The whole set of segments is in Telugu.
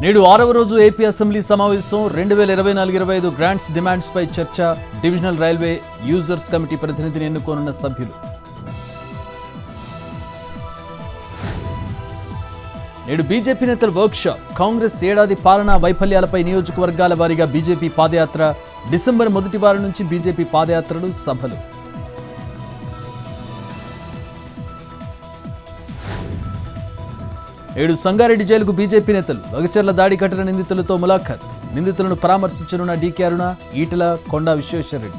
నేడు ఆరవ రోజు ఏపీ అసెంబ్లీ సమావేశం రెండు వేల ఇరవై నాలుగు ఇరవై ఐదు గ్రాంట్స్ డిమాండ్స్ పై చర్చ డివిజనల్ రైల్వే యూజర్స్ కమిటీ ప్రతినిధిని ఎన్నుకోనున్న సభ్యులు నేడు బీజేపీ నేతల వర్క్షాప్ కాంగ్రెస్ ఏడాది పాలనా వైఫల్యాలపై నియోజకవర్గాల వారీగా బీజేపీ పాదయాత్ర డిసెంబర్ మొదటి వారం నుంచి బీజేపీ పాదయాత్రలు సభలు నేడు సంగారెడ్డి జైలుకు బీజేపీ నేతలు వగచర్ల దాడి ఘటన నిందితులతో ములాఖత్ నిందితులను పరామర్శించనున్న డీకే అరుణ ఈటల కొండా విశ్వేశ్వరరెడ్డి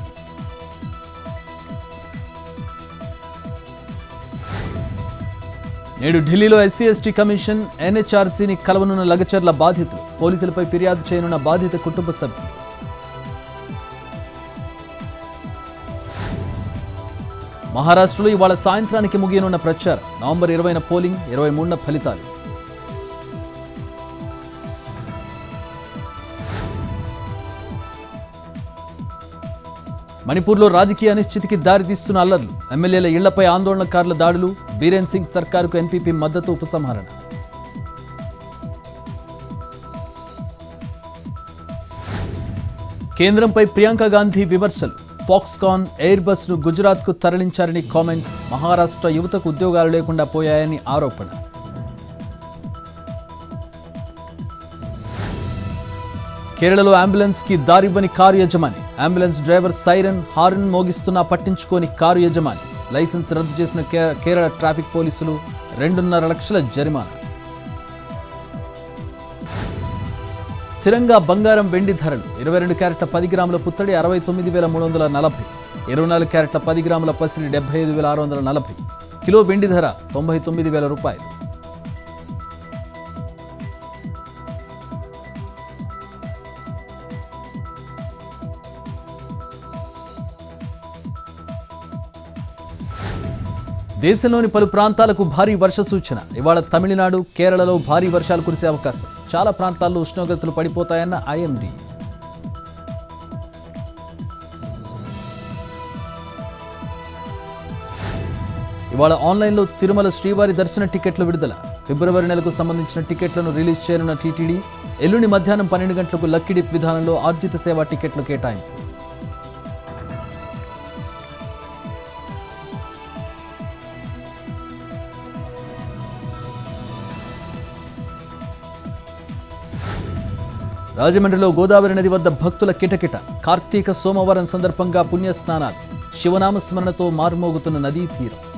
నేడు ఢిల్లీలో ఎస్సీ ఎస్టీ కమిషన్ ఎన్హెచ్ఆర్సీని కలవనున్న లగచర్ల బాధితులు పోలీసులపై ఫిర్యాదు చేయనున్న బాధిత కుటుంబ సభ్యులు మహారాష్ట్రలో ఇవాళ సాయంత్రానికి ముగియనున్న ప్రచారం నవంబర్ ఇరవైన పోలింగ్ ఇరవై మూడున ఫలితాలు మణిపూర్లో రాజకీయ అనిశ్చితికి దారితీస్తున్న అల్లర్లు ఎమ్మెల్యేల ఇళ్లపై ఆందోళనకారుల దాడులు బీరేన్ సింగ్ సర్కారుకు ఎన్పీపీ మద్దతు ఉపసంహరణ కేంద్రంపై ప్రియాంక గాంధీ విమర్శలు ఫాక్స్కాన్ ఎయిర్ బస్ ను గుజరాత్ కు తరలించారని కామెంట్ మహారాష్ట్ర యువతకు ఉద్యోగాలు లేకుండా పోయాయని ఆరోపణ కేరళలో అంబులెన్స్ కి దారివ్వని కారు యజమాని అంబులెన్స్ డ్రైవర్ సైరన్ హార్న్ మోగిస్తున్నా పట్టించుకోని కారు యజమాని లైసెన్స్ రద్దు చేసిన కే- కేరళ ట్రాఫిక్ పోలీసులు రెండున్నర లక్షల జరిమానా స్థిరంగా బంగారం వెండి ధరలు ఇరవై రెండు క్యారెట్ల పది గ్రాముల పుత్తడి అరవై తొమ్మిది వేల మూడు వందల నలభై ఇరవై నాలుగు క్యారెట్ల పది గ్రాముల పసిడి డెబ్బై ఐదు వేల ఆరు వందల నలభై కిలో వెండి ధర తొంభై తొమ్మిది వేల రూపాయలు దేశంలోని పలు ప్రాంతాలకు భారీ వర్ష సూచన ఇవాళ తమిళనాడు కేరళలో భారీ వర్షాలు కురిసే అవకాశం చాలా ప్రాంతాల్లో ఉష్ణోగ్రతలు పడిపోతాయన్న ఐఎండీ ఇవాళ ఆన్లైన్లో తిరుమల శ్రీవారి దర్శన టికెట్లు విడుదల ఫిబ్రవరి నెలకు సంబంధించిన టికెట్లను రిలీజ్ చేయనున్న టీటీడీ ఎల్లుండి మధ్యాహ్నం పన్నెండు గంటలకు లక్కీ డిప్ విధానంలో ఆర్జిత సేవ టికెట్లు కేటాయింపు రాజమండ్రిలో గోదావరి నది వద్ద భక్తుల కిటకిట కార్తీక సోమవారం సందర్భంగా పుణ్యస్నానాలు శివనామ స్మరణతో మారుమోగుతున్న నదీ తీరం